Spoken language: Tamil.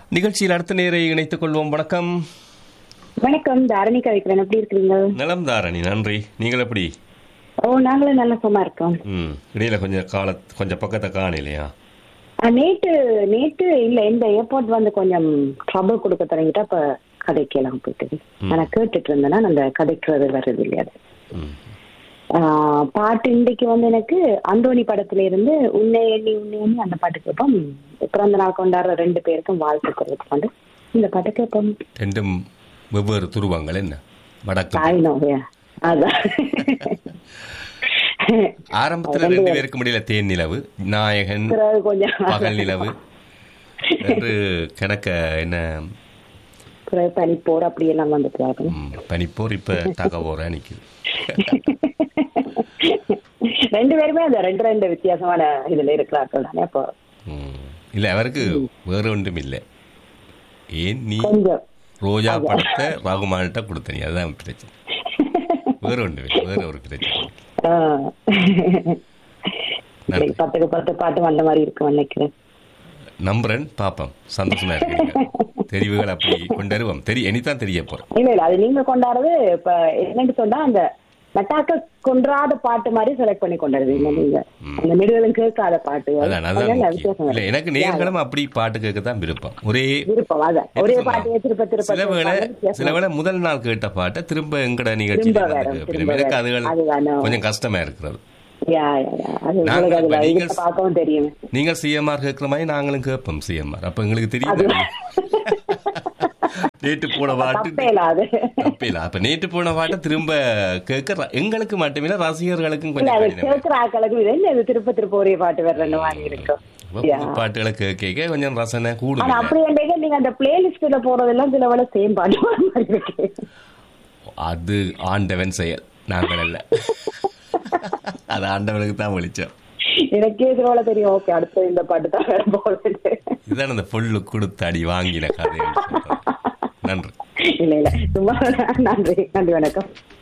நிகழ்ச்சியில் அடுத்த நேரை இணைத்துக் கொள்வோம் வணக்கம் வணக்கம் தாரணி கவிக்கிறேன் எப்படி இருக்கிறீங்க நலம் தாரணி நன்றி நீங்கள் எப்படி ஓ நாங்களும் நல்ல சும்மா இருக்கோம் ம் இடையில கொஞ்சம் கால கொஞ்சம் பக்கத்தை காணலையா ஆ, நேத்து நேத்து இல்ல இந்த ஏர்போர்ட் வந்து கொஞ்சம் ட்ரபிள் கொடுக்க தொடங்கிட்டா அப்ப கதைக்கலாம் போயிட்டு நான் கேட்டுட்டு இருந்தேன்னா அந்த கதைக்கிறது வர்றது இல்லையா அது. ம் ஆ, பாட்டு இன்றைக்கு வந்து எனக்கு அந்தோணி படத்துல இருந்து உன்னை எண்ணி உன்னை எண்ணி அந்த பாட்டு கேட்போம் பிறந்த நாள் கொண்டாடுற ரெண்டு பேருக்கும் வாழ்த்துக்களுக்கு வந்து இந்த பாட்டு கேட்போம் ரெண்டும் வெவ்வேறு துருவங்கள் என்ன வடக்கு ஆயினோ அதான் ஆரம்பத்துல ரெண்டு பேருக்கு முடியல தேன் நிலவு நாயகன் பிறகு கொஞ்சம் பகல் நிலவு என்று கணக்க என்ன பிறகு பனி போர் அப்படி எல்லாம் வந்துட்டு ம், பனிப்போர் இப்ப தகவோர நிக்குது ரெண்டு பேருமே அந்த ரெண்டு ரெண்டு வித்தியாசமான இதுல இருக்கிறார்கள் தானே அப்போ ம். இல்ல அவருக்கு வேற ஒன்றும் இல்லை ஏன் நீ கொஞ்சம் ரோஜா படத்தை ராகுமான்கிட்ட கொடுத்த நீ அதுதான் பிரச்சனை வேற ஒன்று இல்லை வேற ஒரு பிரச்சனை ஆ. நன்றி. இன்னைக்கு பத்துக்கு பத்து பாட்டு வந்த மாதிரி இருக்கும் நினைக்கிறேன் நம்புறேன் பாப்போம் சந்தோஷமா இருக்கு தெரிவுகள் அப்படி கொண்டு வருவோம் தெரிய இனிதான் தெரிய போறோம் இல்ல இல்ல அது நீங்க கொண்டாடுறது இப்ப என்னன்னு சொன்னா அந்த நட்டாக்க கொன்றாத பாட்டு மாதிரி செலக்ட் பண்ணி கொண்டாடுது இல்ல நீங்க அந்த நெடுகளும் கேட்காத பாட்டு அதான் அதனால அதுதான் வித்தியாசம் முக்கியம். இல்ல வரும். எனக்கு நேர்களும் அப்படி பாட்டு கேட்க தான் விருப்பம் ஒரே விருப்பம் அதான் ஒரே என்ன பாட்டு திருப்ப திருப்ப சில வேளை கேட்காத வித்தியாசம் சில வேளை முதல் நாள் கேட்ட பாட்டை திரும்ப எங்கட நிகழ்ச்சியில திரும்ப வந்து வரும், கேட்பேன். திரும்ப எனக்கு வரும். அதுகள் அதுதானே. கொஞ்சம் கஷ்டமா இருக்கிறது யா, யா, யா. அது நாங்க உங்களுக்கு இப்ப அதுல நீங்கள் இதுல பார்க்கவும் தெரியும் நீங்கள் சிஎம்ஆர் கேட்கிற மாதிரி நாங்களும் கேட்போம் சிஎம்ஆர் அப்ப எங்களுக்கு தெரியும் நேற்று போன பாட்டு தப்பே இல்ல அது தப்பில்ல அப்ப நேற்று போன பாட்டை திரும்ப கேட்க ர- எங்களுக்கு மட்டுமில்ல ரசிகர்களுக்கும் இல்ல கொஞ்சம் அது கடினம் கேட்கிற ஆக்களுக்கு இது என்ன இது திருப்ப திருப்ப ஒரே பாட்டு வர்றன்னு வாங்கி இருக்கும் அப்ப புது பாட்டுகளை கேட்க கேட்க கொஞ்சம் ரசனை கூடும் ஆனா அப்படி என்றைக்கு நீங்க அந்த பிளேலிஸ்ட்ல போறதெல்லாம் சில வேலை சேம் பாட்டு வர மாதிரி இருக்கு அது ஆண்டவன் செயல் நாங்கள் அல்ல அது ஆண்டவனுக்கு தான் வெளிச்சம் எனக்கே சில வேலை தெரியும் ஓகே அடுத்து இந்த பாட்டு தான் வர போகுது இதுதான் அந்த பொல்லு கொடுத்து அடி வாங்கின கதை என்று சொல்றது. நன்றி இல்ல இல்ல சும்மா நன்றி நன்றி வணக்கம்